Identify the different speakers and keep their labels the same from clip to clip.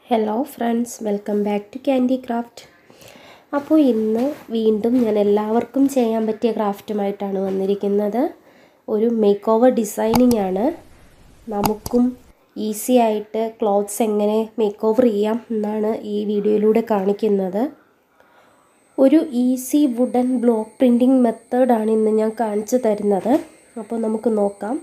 Speaker 1: hello friends welcome back to candy craft അപ്പോൾ ഇന്ന് വീണ്ടും ഞാൻ എല്ലാവർക്കും ചെയ്യാൻ പറ്റിയ ക്രാഫ്റ്റുമായിട്ടാണ് വന്നിരിക്കുന്നത് ഒരു മേക്ക് ഓവർ ഡിസൈനിങ് ആണ് നമുക്കും ഈസി ആയിട്ട് ക്ലോത്ത്സ് എങ്ങനെ മേക്ക് ഓവർ ചെയ്യാം എന്നാണ് ഈ വീഡിയോയിലൂടെ കാണിക്കുന്നത് ഒരു ഈസി വുഡൻ ബ്ലോക്ക് പ്രിൻറ്റിങ് മെത്തേഡാണ് ഇന്ന് ഞാൻ കാണിച്ചു തരുന്നത് അപ്പോൾ നമുക്ക് നോക്കാം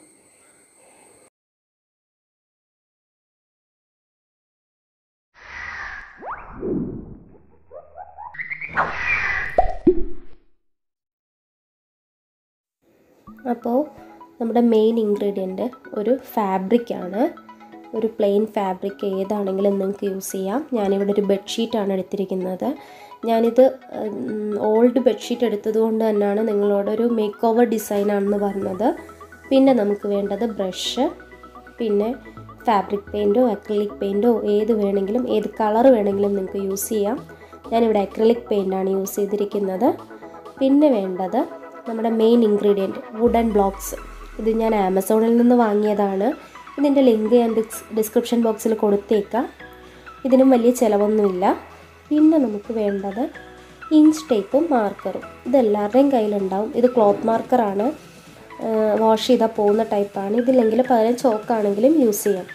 Speaker 1: അപ്പോൾ നമ്മുടെ മെയിൻ ഇൻഗ്രീഡിയൻറ്റ് ഒരു ഫാബ്രിക്കാണ് ഒരു പ്ലെയിൻ ഫാബ്രിക് ഏതാണെങ്കിലും നിങ്ങൾക്ക് യൂസ് ചെയ്യാം ഞാനിവിടെ ഒരു ബെഡ്ഷീറ്റാണ് എടുത്തിരിക്കുന്നത് ഞാനിത് ഓൾഡ് ബെഡ്ഷീറ്റ് എടുത്തത് കൊണ്ട് തന്നെയാണ് നിങ്ങളോട് ഒരു മേക്ക് ഓവർ ഡിസൈനാണെന്ന് പറഞ്ഞത് പിന്നെ നമുക്ക് വേണ്ടത് ബ്രഷ് പിന്നെ ഫാബ്രിക് പെയിൻറ്റോ അക്രലിക് പെയിൻറ്റോ ഏത് വേണമെങ്കിലും ഏത് കളർ വേണമെങ്കിലും നിങ്ങൾക്ക് യൂസ് ചെയ്യാം ഞാനിവിടെ അക്രലിക് പെയിൻ്റാണ് യൂസ് ചെയ്തിരിക്കുന്നത് പിന്നെ വേണ്ടത് നമ്മുടെ മെയിൻ ഇൻഗ്രീഡിയൻറ്റ് വുഡൻ ബ്ലോക്സ് ഇത് ഞാൻ ആമസോണിൽ നിന്ന് വാങ്ങിയതാണ് ഇതിൻ്റെ ലിങ്ക് ഞാൻ ഡിസ്ക്രിപ്ഷൻ ബോക്സിൽ കൊടുത്തേക്കാം ഇതിനും വലിയ ചിലവൊന്നുമില്ല പിന്നെ നമുക്ക് വേണ്ടത് ഇഞ്ച് ടേപ്പും മാർക്കറും ഇതെല്ലാവരുടെയും കയ്യിലുണ്ടാവും ഇത് ക്ലോത്ത് മാർക്കറാണ് വാഷ് ചെയ്താൽ പോകുന്ന ടൈപ്പാണ് ഇതില്ലെങ്കിൽ പകരം ചോക്കാണെങ്കിലും യൂസ് ചെയ്യാം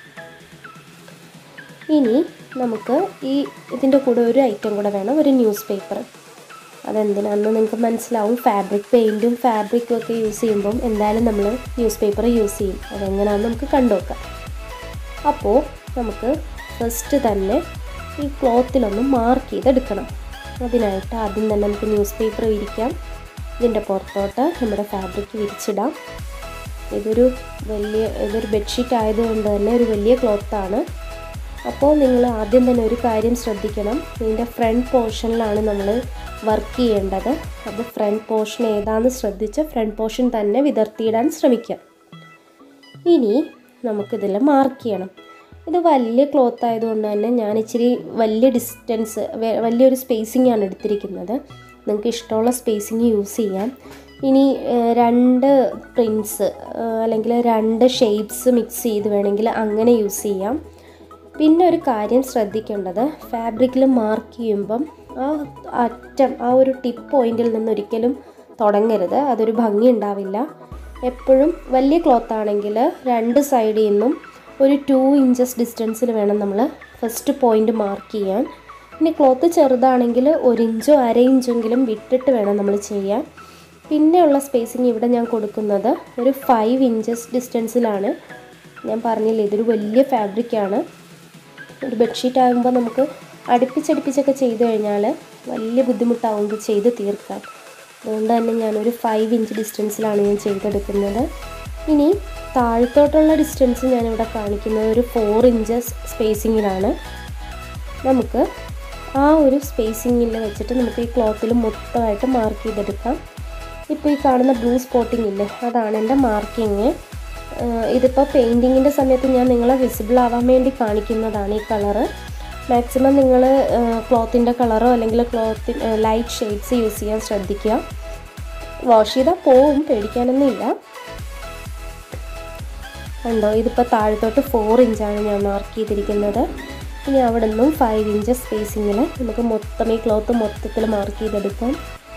Speaker 1: ഇനി നമുക്ക് ഈ ഇതിൻ്റെ കൂടെ ഒരു ഐറ്റം കൂടെ വേണം ഒരു ന്യൂസ് പേപ്പർ അതെന്തിനാണെന്ന് നിങ്ങൾക്ക് മനസ്സിലാവും ഫാബ്രിക് പെയിൻറ്റും ഫാബ്രിക്കും ഒക്കെ യൂസ് ചെയ്യുമ്പം എന്തായാലും നമ്മൾ ന്യൂസ് പേപ്പർ യൂസ് ചെയ്യും അതെങ്ങനെയാണെന്ന് നമുക്ക് കണ്ടുനോക്കാം അപ്പോൾ നമുക്ക് ഫസ്റ്റ് തന്നെ ഈ ക്ലോത്തിലൊന്ന് മാർക്ക് ചെയ്തെടുക്കണം അതിനായിട്ട് ആദ്യം തന്നെ നമുക്ക് ന്യൂസ് പേപ്പർ വിരിക്കാം ഇതിൻ്റെ പുറത്തോട്ട് നമ്മുടെ ഫാബ്രിക് വിരിച്ചിടാം ഇതൊരു വലിയ ഇതൊരു ബെഡ്ഷീറ്റ് ആയതുകൊണ്ട് തന്നെ ഒരു വലിയ ക്ലോത്താണ് അപ്പോൾ നിങ്ങൾ ആദ്യം തന്നെ ഒരു കാര്യം ശ്രദ്ധിക്കണം ഇതിൻ്റെ ഫ്രണ്ട് പോർഷനിലാണ് നമ്മൾ വർക്ക് ചെയ്യേണ്ടത് അത് ഫ്രണ്ട് പോർഷൻ ഏതാണെന്ന് ശ്രദ്ധിച്ച് ഫ്രണ്ട് പോർഷൻ തന്നെ വിതർത്തിയിടാൻ ശ്രമിക്കാം ഇനി നമുക്കിതിൽ മാർക്ക് ചെയ്യണം ഇത് വലിയ ക്ലോത്ത് ആയതുകൊണ്ട് തന്നെ ഞാൻ ഇച്ചിരി വലിയ ഡിസ്റ്റൻസ് വലിയൊരു സ്പേസിംഗ് ആണ് എടുത്തിരിക്കുന്നത് നിങ്ങൾക്ക് ഇഷ്ടമുള്ള സ്പേസിങ് യൂസ് ചെയ്യാം ഇനി രണ്ട് പ്രിൻസ് അല്ലെങ്കിൽ രണ്ട് ഷെയ്പ്സ് മിക്സ് ചെയ്ത് വേണമെങ്കിൽ അങ്ങനെ യൂസ് ചെയ്യാം പിന്നെ ഒരു കാര്യം ശ്രദ്ധിക്കേണ്ടത് ഫാബ്രിക്കിൽ മാർക്ക് ചെയ്യുമ്പം ആ അറ്റം ആ ഒരു ടിപ്പ് പോയിന്റിൽ നിന്ന് ഒരിക്കലും തുടങ്ങരുത് അതൊരു ഭംഗി ഉണ്ടാവില്ല എപ്പോഴും വലിയ ക്ലോത്ത് ആണെങ്കിൽ രണ്ട് സൈഡിൽ നിന്നും ഒരു ടു ഇഞ്ചസ് ഡിസ്റ്റൻസിൽ വേണം നമ്മൾ ഫസ്റ്റ് പോയിന്റ് മാർക്ക് ചെയ്യാൻ ഇനി ക്ലോത്ത് ചെറുതാണെങ്കിൽ ഒരു ഇഞ്ചോ അര ഇഞ്ചെങ്കിലും വിട്ടിട്ട് വേണം നമ്മൾ ചെയ്യാൻ പിന്നെയുള്ള സ്പേസിങ് ഇവിടെ ഞാൻ കൊടുക്കുന്നത് ഒരു ഫൈവ് ഇഞ്ചസ് ഡിസ്റ്റൻസിലാണ് ഞാൻ പറഞ്ഞില്ലേ ഇതൊരു വലിയ ഫാബ്രിക്കാണ് ഒരു ബെഡ്ഷീറ്റ് ആകുമ്പോൾ നമുക്ക് അടുപ്പിച്ചടുപ്പിച്ചൊക്കെ ചെയ്ത് കഴിഞ്ഞാൽ വലിയ ബുദ്ധിമുട്ടാവും ഇത് ചെയ്ത് തീർക്കാൻ അതുകൊണ്ട് തന്നെ ഞാനൊരു ഫൈവ് ഇഞ്ച് ഡിസ്റ്റൻസിലാണ് ഞാൻ ചെയ്തെടുക്കുന്നത് ഇനി താഴത്തോട്ടുള്ള ഡിസ്റ്റൻസ് ഞാനിവിടെ കാണിക്കുന്നത് ഒരു ഫോർ ഇഞ്ചസ് സ്പേസിങ്ങിലാണ് നമുക്ക് ആ ഒരു സ്പേസിങ്ങിൽ വെച്ചിട്ട് നമുക്ക് ഈ ക്ലോത്തിൽ മൊത്തമായിട്ട് മാർക്ക് ചെയ്തെടുക്കാം ഇപ്പോൾ ഈ കാണുന്ന ബ്ലൂ സ്പോട്ടിംഗ് ഇല്ലേ അതാണ് എൻ്റെ മാർക്കിങ് ഇതിപ്പോൾ പെയിൻറ്റിങ്ങിൻ്റെ സമയത്ത് ഞാൻ നിങ്ങളെ വിസിബിൾ ആവാൻ വേണ്ടി കാണിക്കുന്നതാണ് ഈ കളറ് മാക്സിമം നിങ്ങൾ ക്ലോത്തിൻ്റെ കളറോ അല്ലെങ്കിൽ ക്ലോത്തി ലൈറ്റ് ഷെയ്ഡ്സ് യൂസ് ചെയ്യാൻ ശ്രദ്ധിക്കുക വാഷ് ചെയ്താൽ പോവും പേടിക്കാനൊന്നുമില്ല കണ്ടോ ഇതിപ്പോൾ താഴത്തോട്ട് ഫോർ ഇഞ്ചാണ് ഞാൻ മാർക്ക് ചെയ്തിരിക്കുന്നത് ഇനി അവിടെ നിന്നും ഫൈവ് ഇഞ്ച് സ്പേസിങ്ങിൽ നമുക്ക് മൊത്തം ഈ ക്ലോത്ത് മൊത്തത്തിൽ മാർക്ക് ചെയ്തെടുക്കാം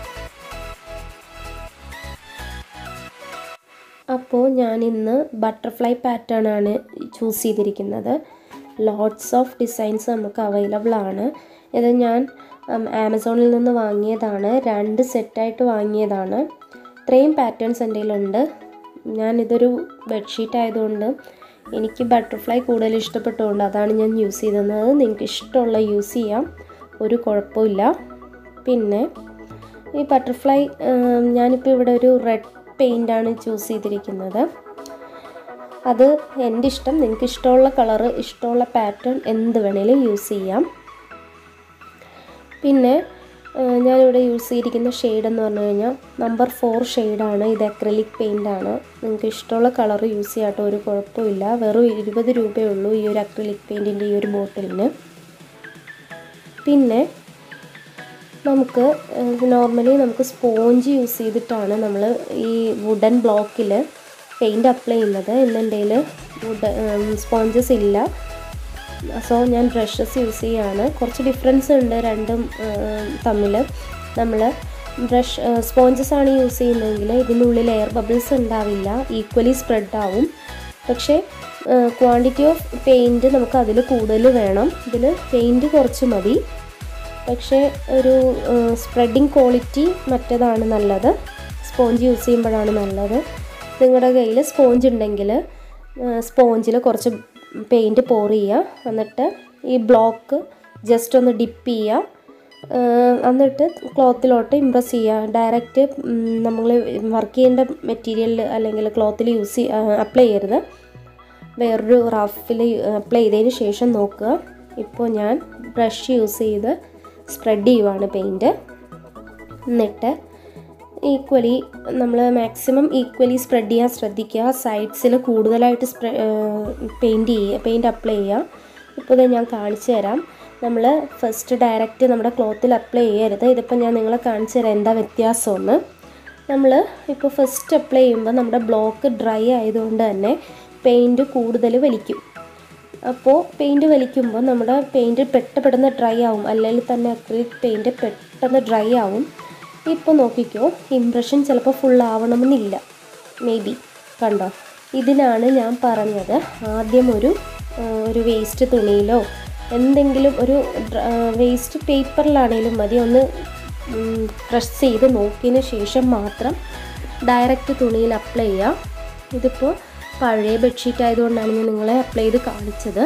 Speaker 1: അപ്പോൾ ഞാൻ ഇന്ന് ബട്ടർഫ്ലൈ പാറ്റേൺ ആണ് ചൂസ് ചെയ്തിരിക്കുന്നത് ലോട്ട്സ് ഓഫ് ഡിസൈൻസ് നമുക്ക് അവൈലബിൾ ആണ് ഇത് ഞാൻ ആമസോണിൽ നിന്ന് വാങ്ങിയതാണ് രണ്ട് സെറ്റായിട്ട് വാങ്ങിയതാണ് ഇത്രയും പാറ്റേൺസ് എൻ്റെ കയ്യിലുണ്ട് ഞാനിതൊരു ബെഡ്ഷീറ്റ് ആയതുകൊണ്ട് എനിക്ക് ബട്ടർഫ്ലൈ കൂടുതൽ ഇഷ്ടപ്പെട്ടുകൊണ്ട് അതാണ് ഞാൻ യൂസ് ചെയ്തിരുന്നത് നിങ്ങൾക്ക് ഇഷ്ടമുള്ള യൂസ് ചെയ്യാം ഒരു കുഴപ്പമില്ല പിന്നെ ഈ ബട്ടർഫ്ലൈ ഞാനിപ്പോൾ ഇവിടെ ഒരു റെഡ് പെയിൻ്റാണ് ചൂസ് ചെയ്തിരിക്കുന്നത് അത് എൻ്റെ ഇഷ്ടം നിങ്ങൾക്ക് ഇഷ്ടമുള്ള കളറ് ഇഷ്ടമുള്ള പാറ്റേൺ എന്ത് വേണേലും യൂസ് ചെയ്യാം പിന്നെ ഞാനിവിടെ യൂസ് ചെയ്തിരിക്കുന്ന ഷെയ്ഡ് എന്ന് പറഞ്ഞു കഴിഞ്ഞാൽ നമ്പർ ഫോർ ഷെയ്ഡാണ് ഇത് അക്രലിക് പെയിൻ്റാണ് നിങ്ങൾക്ക് ഇഷ്ടമുള്ള കളർ യൂസ് ചെയ്യാട്ടോ ഒരു കുഴപ്പമില്ല വെറും ഇരുപത് രൂപയേ ഉള്ളൂ ഈ ഒരു അക്രലിക് പെയിൻറ്റിൻ്റെ ഈ ഒരു ബോട്ടിലിന് പിന്നെ നമുക്ക് നോർമലി നമുക്ക് സ്പോഞ്ച് യൂസ് ചെയ്തിട്ടാണ് നമ്മൾ ഈ വുഡൻ ബ്ലോക്കിൽ പെയിൻറ് അപ്ലൈ ചെയ്യുന്നത് ഇന്ന് എൻ്റെ കയ്യിൽ വുഡ് സ്പോഞ്ചസ് ഇല്ല സോ ഞാൻ ബ്രഷസ് യൂസ് ചെയ്യാണ് കുറച്ച് ഡിഫറൻസ് ഉണ്ട് രണ്ടും തമ്മിൽ നമ്മൾ ബ്രഷ് സ്പോഞ്ചസ് ആണ് യൂസ് ചെയ്യുന്നതെങ്കിൽ ഇതിനുള്ളിൽ എയർ ബബിൾസ് ഉണ്ടാവില്ല ഈക്വലി സ്പ്രെഡ് ആവും പക്ഷേ ക്വാണ്ടിറ്റി ഓഫ് പെയിൻറ്റ് നമുക്ക് അതിൽ കൂടുതൽ വേണം ഇതിൽ പെയിൻറ്റ് കുറച്ച് മതി പക്ഷേ ഒരു സ്പ്രെഡിങ് ക്വാളിറ്റി മറ്റേതാണ് നല്ലത് സ്പോഞ്ച് യൂസ് ചെയ്യുമ്പോഴാണ് നല്ലത് നിങ്ങളുടെ കയ്യിൽ സ്പോഞ്ച് ഉണ്ടെങ്കിൽ സ്പോഞ്ചിൽ കുറച്ച് പെയിൻറ്റ് പോർ ചെയ്യുക എന്നിട്ട് ഈ ബ്ലോക്ക് ജസ്റ്റ് ഒന്ന് ഡിപ്പ് ചെയ്യുക എന്നിട്ട് ക്ലോത്തിലോട്ട് ഇമ്പ്രസ് ചെയ്യുക ഡയറക്റ്റ് നമ്മൾ വർക്ക് ചെയ്യേണ്ട മെറ്റീരിയൽ അല്ലെങ്കിൽ ക്ലോത്തിൽ യൂസ് അപ്ലൈ ചെയ്യരുത് വേറൊരു റഫിൽ അപ്ലൈ ചെയ്തതിന് ശേഷം നോക്കുക ഇപ്പോൾ ഞാൻ ബ്രഷ് യൂസ് ചെയ്ത് സ്പ്രെഡ് ചെയ്യുവാണ് പെയിൻറ്റ് എന്നിട്ട് ഈക്വലി നമ്മൾ മാക്സിമം ഈക്വലി സ്പ്രെഡ് ചെയ്യാൻ ശ്രദ്ധിക്കുക സൈഡ്സിൽ കൂടുതലായിട്ട് സ്പ്രെ പെയിൻറ്റ് ചെയ്യുക പെയിൻറ്റ് അപ്ലൈ ചെയ്യുക ഇപ്പോൾ ഇത് ഞാൻ കാണിച്ചു തരാം നമ്മൾ ഫസ്റ്റ് ഡയറക്റ്റ് നമ്മുടെ ക്ലോത്തിൽ അപ്ലൈ ചെയ്യരുത് ഇതിപ്പോൾ ഞാൻ നിങ്ങളെ കാണിച്ചു തരാം എന്താ വ്യത്യാസമെന്ന് നമ്മൾ ഇപ്പോൾ ഫസ്റ്റ് അപ്ലൈ ചെയ്യുമ്പോൾ നമ്മുടെ ബ്ലോക്ക് ഡ്രൈ ആയതുകൊണ്ട് തന്നെ പെയിൻറ്റ് കൂടുതൽ വലിക്കും അപ്പോൾ പെയിൻറ്റ് വലിക്കുമ്പോൾ നമ്മുടെ പെയിൻറ്റ് പെട്ടെന്ന് ഡ്രൈ ആവും അല്ലെങ്കിൽ തന്നെ അക്രിലിക് പെയിൻറ്റ് പെട്ടെന്ന് ഡ്രൈ ആവും ഇപ്പോൾ നോക്കിക്കോ ഇംപ്രഷൻ ചിലപ്പോൾ ഫുൾ ആവണമെന്നില്ല മേ ബി കണ്ടോ ഇതിനാണ് ഞാൻ പറഞ്ഞത് ആദ്യം ഒരു ഒരു വേസ്റ്റ് തുണിയിലോ എന്തെങ്കിലും ഒരു വേസ്റ്റ് പേപ്പറിലാണെങ്കിലും മതി ഒന്ന് പ്രസ് ചെയ്ത് നോക്കിയതിന് ശേഷം മാത്രം ഡയറക്റ്റ് തുണിയിൽ അപ്ലൈ ചെയ്യാം ഇതിപ്പോൾ പഴയ ബെഡ്ഷീറ്റ് ആയതുകൊണ്ടാണ് ഞാൻ നിങ്ങളെ അപ്ലൈ ചെയ്ത് കാണിച്ചത്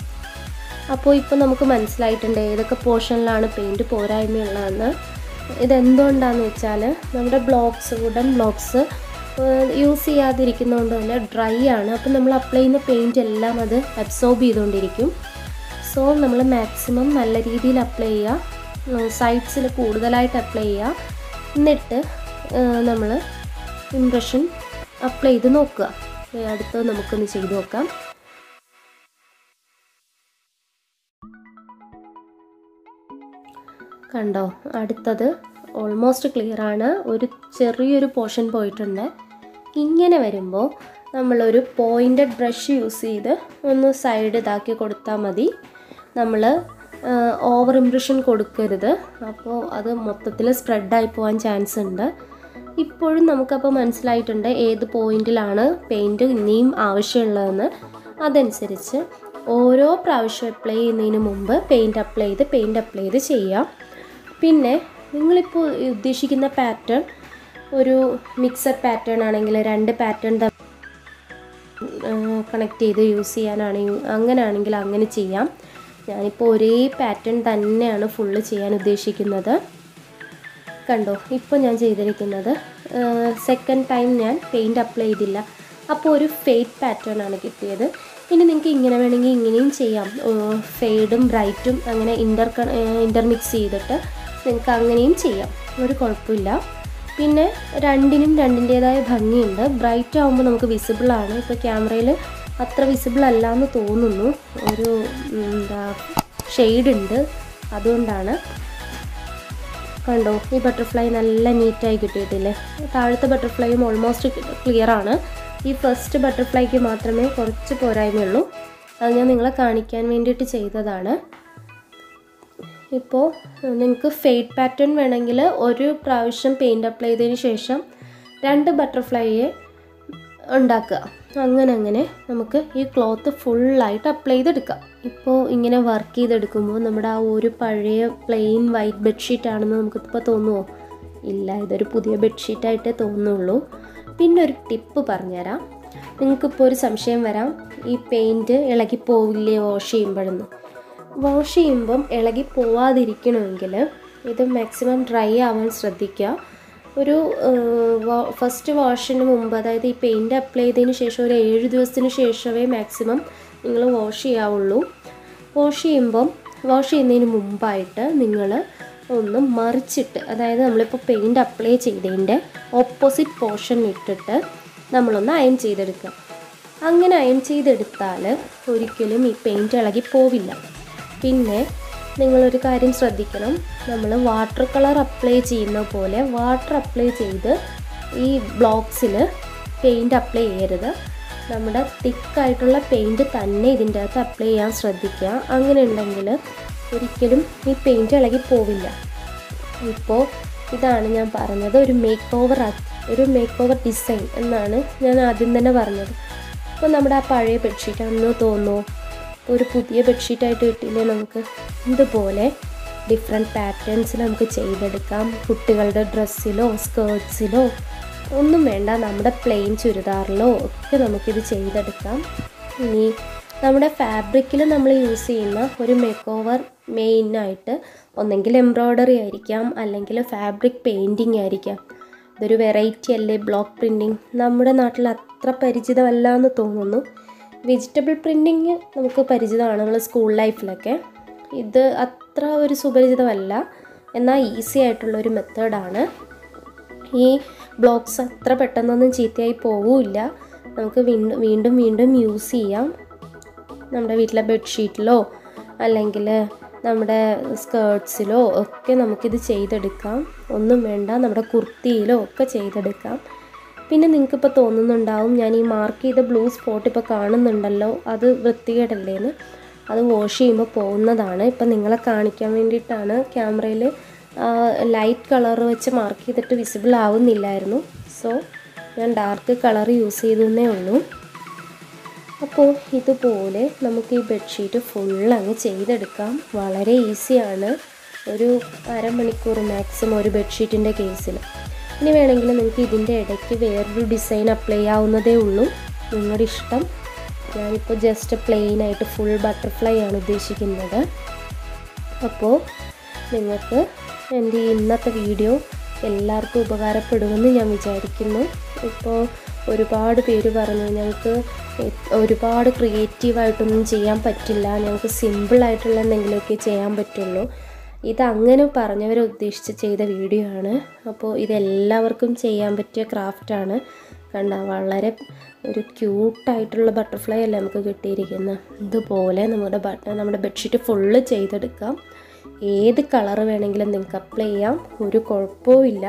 Speaker 1: അപ്പോൾ ഇപ്പോൾ നമുക്ക് മനസ്സിലായിട്ടുണ്ട് ഏതൊക്കെ പോർഷനിലാണ് പെയിൻറ്റ് പോരായ്മയുള്ളതെന്ന് ഇതെന്തുകൊണ്ടാണെന്ന് വെച്ചാൽ നമ്മുടെ ബ്ലോക്സ് വുഡൻ ബ്ലോക്സ് യൂസ് ചെയ്യാതിരിക്കുന്നതുകൊണ്ട് തന്നെ ഡ്രൈ ആണ് അപ്പോൾ നമ്മൾ അപ്ലൈ ചെയ്യുന്ന പെയിൻറ്റ് എല്ലാം അത് അബ്സോർബ് ചെയ്തുകൊണ്ടിരിക്കും സോ നമ്മൾ മാക്സിമം നല്ല രീതിയിൽ അപ്ലൈ ചെയ്യുക സൈഡ്സിൽ കൂടുതലായിട്ട് അപ്ലൈ ചെയ്യുക എന്നിട്ട് നമ്മൾ ഇംപ്രഷൻ അപ്ലൈ ചെയ്ത് നോക്കുക അടുത്തത് നമുക്കൊന്ന് ചെയ്ത് നോക്കാം കണ്ടോ അടുത്തത് ഓൾമോസ്റ്റ് ക്ലിയർ ആണ് ഒരു ചെറിയൊരു പോർഷൻ പോയിട്ടുണ്ട് ഇങ്ങനെ വരുമ്പോൾ നമ്മളൊരു പോയിൻറ്റഡ് ബ്രഷ് യൂസ് ചെയ്ത് ഒന്ന് സൈഡ് ഇതാക്കി കൊടുത്താൽ മതി നമ്മൾ ഓവർ ഇംപ്രഷൻ കൊടുക്കരുത് അപ്പോൾ അത് മൊത്തത്തിൽ സ്പ്രെഡായി പോകാൻ ചാൻസ് ഉണ്ട് ഇപ്പോഴും നമുക്കപ്പോൾ മനസ്സിലായിട്ടുണ്ട് ഏത് പോയിന്റിലാണ് പെയിൻറ്റ് ഇനിയും ആവശ്യമുള്ളതെന്ന് അതനുസരിച്ച് ഓരോ പ്രാവശ്യം അപ്ലൈ ചെയ്യുന്നതിന് മുമ്പ് പെയിൻറ്റ് അപ്ലൈ ചെയ്ത് പെയിൻറ്റ് അപ്ലൈ ചെയ്ത് ചെയ്യാം പിന്നെ നിങ്ങളിപ്പോൾ ഉദ്ദേശിക്കുന്ന പാറ്റേൺ ഒരു മിക്സഡ് പാറ്റേൺ ആണെങ്കിൽ രണ്ട് പാറ്റേൺ കണക്ട് ചെയ്ത് യൂസ് ചെയ്യാനാണെങ്കിൽ അങ്ങനെയാണെങ്കിൽ അങ്ങനെ ചെയ്യാം ഞാനിപ്പോൾ ഒരേ പാറ്റേൺ തന്നെയാണ് ഫുള്ള് ചെയ്യാൻ ഉദ്ദേശിക്കുന്നത് കണ്ടോ ഇപ്പോൾ ഞാൻ ചെയ്തിരിക്കുന്നത് സെക്കൻഡ് ടൈം ഞാൻ പെയിൻറ്റ് അപ്ലൈ ചെയ്തില്ല അപ്പോൾ ഒരു ഫെയ്ഡ് പാറ്റേൺ ആണ് കിട്ടിയത് ഇനി നിങ്ങൾക്ക് ഇങ്ങനെ വേണമെങ്കിൽ ഇങ്ങനെയും ചെയ്യാം ഫെയ്ഡും ബ്രൈറ്റും അങ്ങനെ ഇൻ്റർ ഇൻ്റർമിക്സ് ചെയ്തിട്ട് നിങ്ങൾക്ക് അങ്ങനെയും ചെയ്യാം ഒരു കുഴപ്പമില്ല പിന്നെ രണ്ടിനും രണ്ടിൻ്റേതായ ഭംഗിയുണ്ട് ബ്രൈറ്റ് ആകുമ്പോൾ നമുക്ക് വിസിബിൾ ആണ് ഇപ്പോൾ ക്യാമറയിൽ അത്ര വിസിബിൾ അല്ല എന്ന് തോന്നുന്നു ഒരു എന്താ ഷെയ്ഡ് ഉണ്ട് അതുകൊണ്ടാണ് കണ്ടോ ഈ ബട്ടർഫ്ലൈ നല്ല നീറ്റായി കിട്ടിയിട്ടില്ലേ താഴത്തെ ബട്ടർഫ്ലൈയും ഓൾമോസ്റ്റ് ക്ലിയർ ആണ് ഈ ഫസ്റ്റ് ബട്ടർഫ്ലൈക്ക് മാത്രമേ കുറച്ച് പോരായ്മയുള്ളൂ അത് ഞാൻ നിങ്ങളെ കാണിക്കാൻ വേണ്ടിയിട്ട് ചെയ്തതാണ് ഇപ്പോൾ നിങ്ങൾക്ക് ഫെയ്ഡ് പാറ്റേൺ വേണമെങ്കിൽ ഒരു പ്രാവശ്യം പെയിൻറ് അപ്ലൈ ചെയ്തതിന് ശേഷം രണ്ട് ബട്ടർഫ്ലൈയെ ഉണ്ടാക്കുക അങ്ങനെ അങ്ങനെ നമുക്ക് ഈ ക്ലോത്ത് ഫുള്ളായിട്ട് അപ്ലൈ ചെയ്തെടുക്കാം ഇപ്പോൾ ഇങ്ങനെ വർക്ക് ചെയ്തെടുക്കുമ്പോൾ നമ്മുടെ ആ ഒരു പഴയ പ്ലെയിൻ വൈറ്റ് ബെഡ്ഷീറ്റ് ആണെന്ന് നമുക്കിപ്പോൾ തോന്നുമോ ഇല്ല ഇതൊരു പുതിയ ബെഡ്ഷീറ്റായിട്ടേ തോന്നുള്ളൂ പിന്നെ ഒരു ടിപ്പ് പറഞ്ഞുതരാം നിങ്ങൾക്കിപ്പോൾ ഒരു സംശയം വരാം ഈ പെയിൻറ്റ് ഇളകിപ്പോവില്ലേ വാഷ് ചെയ്യുമ്പോഴെന്ന് വാഷ് ചെയ്യുമ്പം ഇളകി പോവാതിരിക്കണമെങ്കിൽ ഇത് മാക്സിമം ഡ്രൈ ആവാൻ ശ്രദ്ധിക്കുക ഒരു ഫസ്റ്റ് വാഷിന് മുമ്പ് അതായത് ഈ പെയിൻറ് അപ്ലൈ ചെയ്തതിന് ശേഷം ഒരു ഏഴ് ദിവസത്തിന് ശേഷമേ മാക്സിമം നിങ്ങൾ വാഷ് ചെയ്യാവുള്ളൂ വാഷ് ചെയ്യുമ്പം വാഷ് ചെയ്യുന്നതിന് മുമ്പായിട്ട് നിങ്ങൾ ഒന്ന് മറിച്ചിട്ട് അതായത് നമ്മളിപ്പോൾ പെയിൻറ് അപ്ലൈ ചെയ്തതിൻ്റെ ഓപ്പോസിറ്റ് പോർഷൻ ഇട്ടിട്ട് നമ്മളൊന്ന് അയൺ ചെയ്തെടുക്കുക അങ്ങനെ അയൺ ചെയ്തെടുത്താൽ ഒരിക്കലും ഈ പെയിൻറ് ഇളകി പോവില്ല പിന്നെ നിങ്ങളൊരു കാര്യം ശ്രദ്ധിക്കണം നമ്മൾ വാട്ടർ കളർ അപ്ലൈ ചെയ്യുന്ന പോലെ വാട്ടർ അപ്ലൈ ചെയ്ത് ഈ ബ്ലോക്സിൽ പെയിൻറ് അപ്ലൈ ചെയ്യരുത് നമ്മുടെ തിക്കായിട്ടുള്ള പെയിൻറ്റ് തന്നെ ഇതിൻ്റെ അകത്ത് അപ്ലൈ ചെയ്യാൻ ശ്രദ്ധിക്കുക അങ്ങനെ ഉണ്ടെങ്കിൽ ഒരിക്കലും ഈ പെയിൻറ്റ് ഇളകി പോവില്ല ഇപ്പോൾ ഇതാണ് ഞാൻ പറഞ്ഞത് ഒരു മേക്ക് ഓവർ ഒരു മേക്ക് ഓവർ ഡിസൈൻ എന്നാണ് ഞാൻ ആദ്യം തന്നെ പറഞ്ഞത് അപ്പോൾ നമ്മുടെ ആ പഴയ ബെഡ്ഷീറ്റ് ആണെന്ന് തോന്നുന്നു ഒരു പുതിയ ബെഡ്ഷീറ്റായിട്ട് കിട്ടിയില്ലേ നമുക്ക് ഇതുപോലെ ഡിഫറെൻറ്റ് പാറ്റേൺസിൽ നമുക്ക് ചെയ്തെടുക്കാം കുട്ടികളുടെ ഡ്രസ്സിലോ സ്കേർട്സിലോ ഒന്നും വേണ്ട നമ്മുടെ പ്ലെയിൻ ചുരിദാറിലോ ഒക്കെ നമുക്കിത് ചെയ്തെടുക്കാം ഇനി നമ്മുടെ ഫാബ്രിക്കിൽ നമ്മൾ യൂസ് ചെയ്യുന്ന ഒരു മേക്ക് ഓവർ മെയിനായിട്ട് ഒന്നെങ്കിൽ എംബ്രോയ്ഡറി ആയിരിക്കാം അല്ലെങ്കിൽ ഫാബ്രിക് പെയിൻറ്റിങ് ആയിരിക്കാം ഇതൊരു വെറൈറ്റി അല്ലേ ബ്ലോക്ക് പ്രിൻറ്റിങ് നമ്മുടെ നാട്ടിൽ അത്ര പരിചിതമല്ല എന്ന് തോന്നുന്നു വെജിറ്റബിൾ പ്രിൻറ്റിങ് നമുക്ക് പരിചിതമാണ് നമ്മൾ സ്കൂൾ ലൈഫിലൊക്കെ ഇത് അത്ര ഒരു സുപരിചിതമല്ല എന്നാൽ ഈസി ആയിട്ടുള്ള ഒരു മെത്തേഡാണ് ഈ ബ്ലോക്സ് അത്ര പെട്ടെന്നൊന്നും ചീത്തയായി പോവില്ല നമുക്ക് വീണ്ടും വീണ്ടും വീണ്ടും യൂസ് ചെയ്യാം നമ്മുടെ വീട്ടിലെ ബെഡ്ഷീറ്റിലോ അല്ലെങ്കിൽ നമ്മുടെ സ്കേർട്സിലോ ഒക്കെ നമുക്കിത് ചെയ്തെടുക്കാം ഒന്നും വേണ്ട നമ്മുടെ കുർത്തിയിലോ ഒക്കെ ചെയ്തെടുക്കാം പിന്നെ നിങ്ങൾക്കിപ്പോൾ തോന്നുന്നുണ്ടാവും ഞാൻ ഈ മാർക്ക് ചെയ്ത ബ്ലൂ സ്പോട്ട് ഇപ്പോൾ കാണുന്നുണ്ടല്ലോ അത് വൃത്തികേടല്ലേന്ന് അത് വാഷ് ചെയ്യുമ്പോൾ പോകുന്നതാണ് ഇപ്പം നിങ്ങളെ കാണിക്കാൻ വേണ്ടിയിട്ടാണ് ക്യാമറയിൽ ലൈറ്റ് കളർ വെച്ച് മാർക്ക് ചെയ്തിട്ട് വിസിബിൾ ആവുന്നില്ലായിരുന്നു സോ ഞാൻ ഡാർക്ക് കളർ യൂസ് ചെയ്തേ ഉള്ളൂ അപ്പോൾ ഇതുപോലെ നമുക്ക് ഈ ബെഡ്ഷീറ്റ് ഫുൾ അങ്ങ് ചെയ്തെടുക്കാം വളരെ ഈസിയാണ് ഒരു അരമണിക്കൂർ മാക്സിമം ഒരു ബെഡ്ഷീറ്റിൻ്റെ കേസിൽ ഇനി വേണമെങ്കിൽ നിങ്ങൾക്ക് ഇതിൻ്റെ ഇടയ്ക്ക് വേറൊരു ഡിസൈൻ അപ്ലൈ ചെയ്യാവുന്നതേ ഉള്ളൂ നിങ്ങളുടെ ഇഷ്ടം ഞാനിപ്പോൾ ജസ്റ്റ് പ്ലെയിൻ ആയിട്ട് ഫുൾ ബട്ടർഫ്ലൈ ആണ് ഉദ്ദേശിക്കുന്നത് അപ്പോൾ നിങ്ങൾക്ക് എൻ്റെ ഈ ഇന്നത്തെ വീഡിയോ എല്ലാവർക്കും ഉപകാരപ്പെടുമെന്ന് ഞാൻ വിചാരിക്കുന്നു ഇപ്പോൾ ഒരുപാട് പേര് പറഞ്ഞു ഞങ്ങൾക്ക് ഒരുപാട് ക്രിയേറ്റീവായിട്ടൊന്നും ചെയ്യാൻ പറ്റില്ല ഞങ്ങൾക്ക് സിമ്പിളായിട്ടുള്ള എന്തെങ്കിലുമൊക്കെ ചെയ്യാൻ പറ്റുള്ളൂ ഇതങ്ങനെ പറഞ്ഞവരെ ഉദ്ദേശിച്ച് ചെയ്ത വീഡിയോ ആണ് അപ്പോൾ ഇതെല്ലാവർക്കും ചെയ്യാൻ പറ്റിയ ക്രാഫ്റ്റാണ് കണ്ട വളരെ ഒരു ക്യൂട്ടായിട്ടുള്ള ബട്ടർഫ്ലൈ അല്ലേ നമുക്ക് കിട്ടിയിരിക്കുന്നത് ഇതുപോലെ നമ്മുടെ ബട്ട നമ്മുടെ ബെഡ്ഷീറ്റ് ഫുള്ള് ചെയ്തെടുക്കാം ഏത് കളർ വേണമെങ്കിലും നിങ്ങൾക്ക് അപ്ലൈ ചെയ്യാം ഒരു കുഴപ്പവും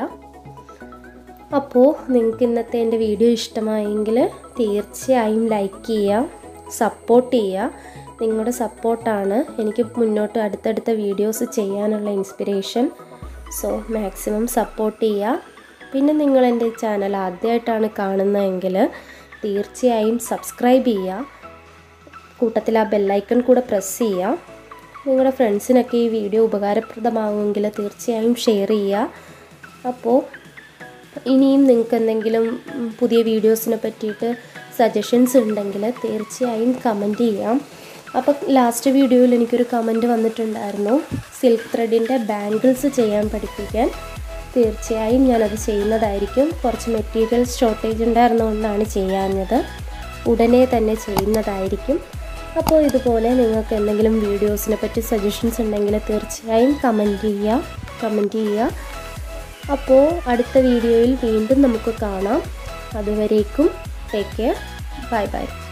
Speaker 1: അപ്പോൾ നിങ്ങൾക്ക് ഇന്നത്തെ എൻ്റെ വീഡിയോ ഇഷ്ടമായെങ്കിൽ തീർച്ചയായും ലൈക്ക് ചെയ്യുക സപ്പോർട്ട് ചെയ്യുക നിങ്ങളുടെ സപ്പോർട്ടാണ് എനിക്ക് മുന്നോട്ട് അടുത്തടുത്ത വീഡിയോസ് ചെയ്യാനുള്ള ഇൻസ്പിറേഷൻ സോ മാക്സിമം സപ്പോർട്ട് ചെയ്യുക പിന്നെ നിങ്ങൾ എൻ്റെ ചാനൽ ആദ്യമായിട്ടാണ് കാണുന്നതെങ്കിൽ തീർച്ചയായും സബ്സ്ക്രൈബ് ചെയ്യുക കൂട്ടത്തിൽ ആ ബെല്ലൈക്കൺ കൂടെ പ്രസ് ചെയ്യുക നിങ്ങളുടെ ഫ്രണ്ട്സിനൊക്കെ ഈ വീഡിയോ ഉപകാരപ്രദമാകുമെങ്കിൽ തീർച്ചയായും ഷെയർ ചെയ്യുക അപ്പോൾ ഇനിയും നിങ്ങൾക്ക് എന്തെങ്കിലും പുതിയ വീഡിയോസിനെ പറ്റിയിട്ട് സജഷൻസ് ഉണ്ടെങ്കിൽ തീർച്ചയായും കമൻറ്റ് ചെയ്യാം അപ്പോൾ ലാസ്റ്റ് വീഡിയോയിൽ എനിക്കൊരു കമൻറ്റ് വന്നിട്ടുണ്ടായിരുന്നു സിൽക്ക് ത്രെഡിൻ്റെ ബാംഗിൾസ് ചെയ്യാൻ പഠിപ്പിക്കാൻ തീർച്ചയായും ഞാനത് ചെയ്യുന്നതായിരിക്കും കുറച്ച് മെറ്റീരിയൽസ് ഷോർട്ടേജ് ഉണ്ടായിരുന്നുകൊണ്ടാണ് ചെയ്യാഞ്ഞത് ഉടനെ തന്നെ ചെയ്യുന്നതായിരിക്കും അപ്പോൾ ഇതുപോലെ നിങ്ങൾക്ക് എന്തെങ്കിലും വീഡിയോസിനെ പറ്റി സജഷൻസ് ഉണ്ടെങ്കിൽ തീർച്ചയായും കമൻറ്റ് ചെയ്യുക കമൻറ്റ് ചെയ്യുക അപ്പോൾ അടുത്ത വീഡിയോയിൽ വീണ്ടും നമുക്ക് കാണാം അതുവരേക്കും ടേക്ക് കെയർ ബൈ ബൈ